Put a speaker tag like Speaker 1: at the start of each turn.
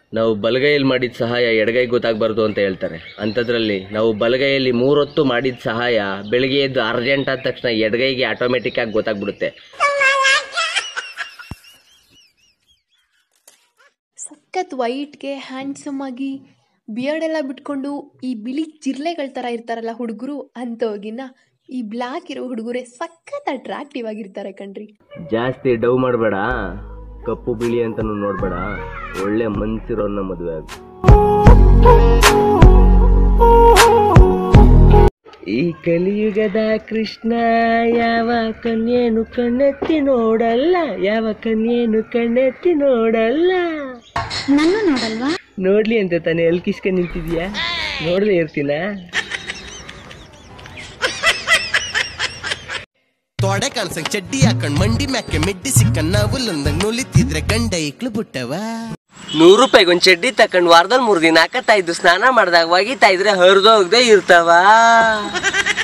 Speaker 1: ನಾವು ಬಲಗೈಯಲ್ಲಿ ಮಾಡಿದ ಸಹಾಯ ಎಡಗೈ ಗೊತ್ತಾಗಬಾರ್ದು ಅಂತ ಹೇಳ್ತಾರೆ ಅಂಥದ್ರಲ್ಲಿ ನಾವು ಬಲಗೈಯಲ್ಲಿ ಮೂರೊತ್ತು ಮಾಡಿದ ಸಹಾಯ ಬೆಳಿಗ್ಗೆ ಎದ್ದು ಅರ್ಜೆಂಟ್ ಆದ ತಕ್ಷಣ ಎಡಗೈಗೆ ಆಟೋಮೆಟಿಕ್ ಆಗಿ ಗೊತ್ತಾಗ್ಬಿಡುತ್ತೆ
Speaker 2: ಸಖತ್ ವೈಟ್ಗೆ ಹ್ಯಾಂಡ್ಸಮ್ ಆಗಿ ಬಿಯರ್ಡ್ ಎಲ್ಲ ಬಿಟ್ಕೊಂಡು ಈ ಬಿಳಿ ಜಿರ್ಲೆಗಳ ಥರ ಇರ್ತಾರಲ್ಲ ಹುಡುಗರು ಅಂಥವ್ಗಿನ್ನ ಈ ಬ್ಲ್ಯಾಕ್ ಇರೋ ಹುಡುಗರೇ ಸಖತ್ ಅಟ್ರಾಕ್ಟಿವ್ ಆಗಿರ್ತಾರೆ ಕಣ್ರಿ
Speaker 1: ಜಾಸ್ತಿ ಡವ್ ಮಾಡಬೇಡ ಕಪ್ಪು ಬಿಳಿ ಅಂತನೂ ನೋಡ್ಬೇಡ ಒಳ್ಳೆ ಮನ್ಸಿರೋನ್ನ ಮದುವೆ ಆಗು ಈ ಕಲಿಯುಗದ ಕೃಷ್ಣ ಯಾವ ಕನ್ಯೇನು ಕಣ್ಣೆತ್ತಿ ನೋಡಲ್ಲ ಯಾವ ಕನ್ಯೇನು ಕಣ್ಣೆತ್ತಿ ನೋಡಲ್ಲ
Speaker 3: ನನ್ನ ನೋಡಲ್ವಾ
Speaker 1: ನೋಡ್ಲಿ ಅಂತ ತಾನೇ ಎಲ್ ಕಿಸ್ಕ ನಿಂತಿದ್ಯಾ ನೋಡ್ದೆ ಇರ್ತೀನ
Speaker 4: ತೊಡೆ ಕಾಣ್ಸಂಗ್ ಚಡ್ಡಿ ಹಾಕೊಂಡ್ ಮಂಡಿ ಮ್ಯಾಕೆ ಮೆಡ್ಡಿ ಸಿಕ್ಕನ್ ನಾವು ಲಂದಂಗ್ ನುಲಿತಿದ್ರೆ ಗಂಡ ಇಕ್ಳು ಬಿಟ್ಟವ
Speaker 1: ನೂರು ರೂಪಾಯಿಗೆ ಒಂದ್ ಚಡ್ಡಿ ತಕೊಂಡ್ ವಾರದಲ್ಲಿ ಮೂರ್ ದಿನ ಹಾಕತ್ತಾ ಇದ್ದು ಸ್ನಾನ ಮಾಡ್ದಾಗ ಒಗಿತಾ ಇದ್ರೆ ಹರಿದೋಗದೆ ಇರ್ತಾವ